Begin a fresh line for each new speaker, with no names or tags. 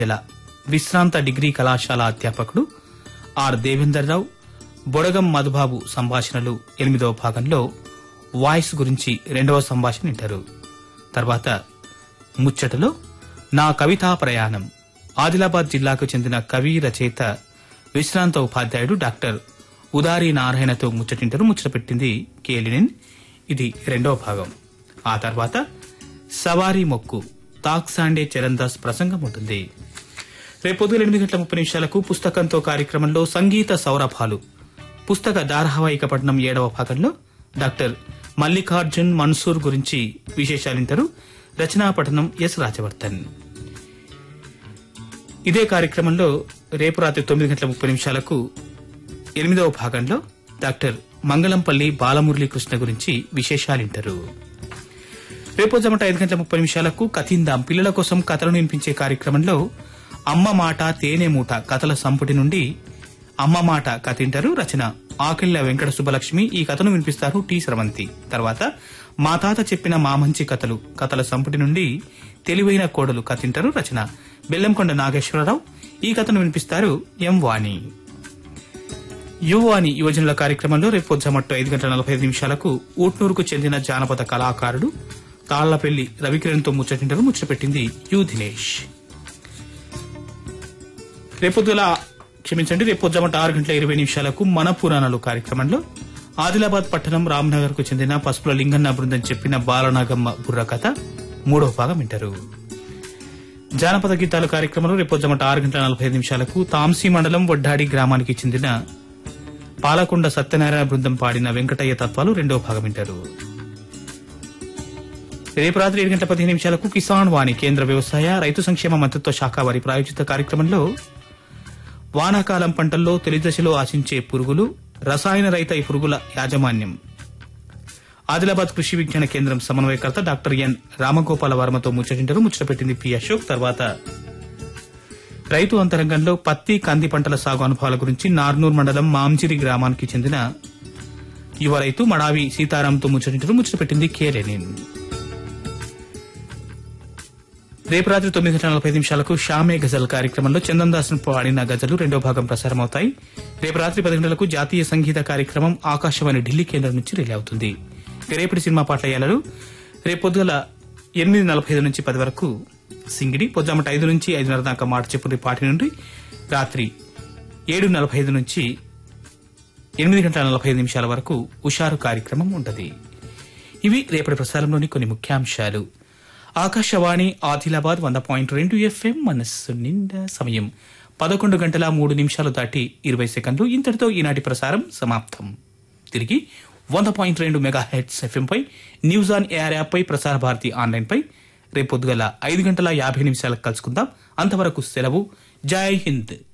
జిల్లా విశ్రాంత డిగ్రీ కళాశాల అధ్యాపకుడు ఆర్ దేవేందర్రావు బొడగం మధుబాబు సంభాషణలు ఎనిమిదవ భాగంలో వాయిస్ గురించి రెండవ సంభాషణ వింటారు తర్వాత ముచ్చటలో నా కవితా ప్రయాణం ఆదిలాబాద్ జిల్లాకు చెందిన కవి రచయిత విశ్రాంత ఉపాధ్యాయుడు డాక్టర్ ఉదారి నారాయణతో ముచ్చటింటారు ముచ్చట పెట్టింది కేలినిన్ ఇది రెండవ భాగం ఆ తర్వాత సవారీ మొక్కు తాక్సాండే చరణ్దాస్ ప్రసంగం ఉంటుంది రేపు పొద్దున ఎనిమిది గంటల ముప్పై నిమిషాలకు పుస్తకంతో కార్యక్రమంలో సంగీత సౌరభాలు పుస్తక ధారావాహిక పఠనం ఏడవ భాగంలో డాక్టర్ మల్లికార్జున్ మన్సూర్ గురించి విశేషాలింటారు రచనా పఠనం ఎస్ రాజవర్ధన్ ఇదే కార్యక్రమంలో రేపు రాత్రి తొమ్మిది గంటల ముప్పై నిమిషాలకు ఎనిమిదవ భాగంలో డాక్టర్ మంగళంపల్లి బాలమురళీకృష్ణ గురించి విశేషాలింటారు రేపు జమట ఐదు గంటల ముప్పై నిమిషాలకు కథిందాం పిల్లల కోసం కథలను వినిపించే కార్యక్రమంలో అమ్మ మాట తేనె మూట కథల సంపుటి నుండి అమ్మ మాట కథింటారు రచన ఆకిళ్ల వెంకట సుబ్బలక్ష్మి ఈ కథను వినిపిస్తారు టి స్రవంతి తర్వాత మా తాత చెప్పిన మా మంచి కథలు కథల సంపుటి నుండి తెలివైన కోడలు కథింటారు రచన బెల్లంకొండ నాగేశ్వరరావు ఈ కథను వినిపిస్తారు ఎం వాణి యువాని యువజనుల కార్యక్రమంలో రేపు పొద్దుమట్టు ఐదు గంటల నలభై ఐదు నిమిషాలకు ఊట్నూరుకు చెందిన జానపద కళాకారుడు తాళ్లపల్లి రవికిరణ్తో ముచ్చటింటారు ముచ్చటపెట్టింది యు దినేష్ రేపొద్దుల క్షమించండి రేపు పొద్దుమట్టు ఆరు గంటల ఇరవై నిమిషాలకు మన పురాణాలు కార్యక్రమంలో ఆదిలాబాద్ పట్టణం రామ్నగర్ కు చెందిన పసుపుల లింగన్న బృందం చెప్పిన బాలనాగమ్మ బుర్ర కథ మూడవ భాగం వింటారు జానపద గీతాలు కార్యక్రమంలో రేపు పొద్దుమట్టు ఆరు గంటల నలభై ఐదు నిమిషాలకు తాంసీ మండలం వడ్డాడి గ్రామానికి చెందిన పాలకొండ సత్యనారాయణ బృందం పాడిన వెంకటయ్య తత్వాలు రెండవ భాగం వింటారు రేపు రాత్రి ఏడు గంటల పదిహేను నిమిషాలకు కిసాన్ వాణి కేంద్ర వ్యవసాయ రైతు సంక్షేమ మంత్రిత్వ శాఖ వారి ప్రాయోజిత కార్యక్రమంలో వానాకాలం పంటల్లో తొలి దశలో ఆశించే పురుగులు రసాయన రహిత ఈ పురుగుల యాజమాన్యం ఆదిలాబాద్ కృషి విజ్ఞాన కేంద్రం సమన్వయకర్త డాక్టర్ ఎన్ రామగోపాల వర్మతో ముచ్చటింటారు ముచ్చట పెట్టింది పి అశోక్ తర్వాత రైతు అంతరంగంలో పత్తి కంది పంటల సాగు అనుభవాల గురించి నార్నూర్ మండలం మాంజిరి గ్రామానికి చెందిన యువ రైతు మడావి సీతారాంతో ముచ్చటింటారు ముచ్చట పెట్టింది కే లెనిన్ రేపు రాత్రి తొమ్మిది గంటల నలభై ఐదు నిమిషాలకు షామే గజల్ కార్యక్రమంలో చందన్ దాస్ పాడిన గజలు రెండో భాగం ప్రసారమవుతాయి రేపు రాత్రి పది గంటలకు జాతీయ సంగీత కార్యక్రమం ఆకాశవాణి ఢిల్లీ కేంద్రం నుంచి రిలే అవుతుంది ఇక రేపటి సినిమా పాటల అయ్యాలరు రేపు పొద్దుగల ఎనిమిది నలభై ఐదు నుంచి పది వరకు సింగిడి పొద్దుమట ఐదు నుంచి ఐదున్నర దాకా మాట చెప్పుని పాటి నుండి రాత్రి ఏడు నలభై ఐదు నుంచి ఎనిమిది గంటల నలభై ఐదు నిమిషాల వరకు ఉషారు కార్యక్రమం ఉంటది ఇవి రేపటి ప్రసారంలోని కొన్ని ముఖ్యాంశాలు ఆకాశవాణి ఆదిలాబాద్ వంద పాయింట్ రెండు ఎఫ్ఎం మనస్సు నిండా సమయం పదకొండు గంటల మూడు నిమిషాలు దాటి ఇరవై సెకండ్లు ఇంతటితో ఈనాటి ప్రసారం సమాప్తం తిరిగి వంద పాయింట్ రెండు మెగా హెడ్స్ ఎఫ్ఎంపై న్యూస్ ఆన్ ఏఆర్ యాప్పై ప్రసార భారతి ఆన్లైన్పై రేపు పొద్దుగల ఐదు గంటల యాభై నిమిషాలకు కలుసుకుందాం అంతవరకు సెలవు జై హింద్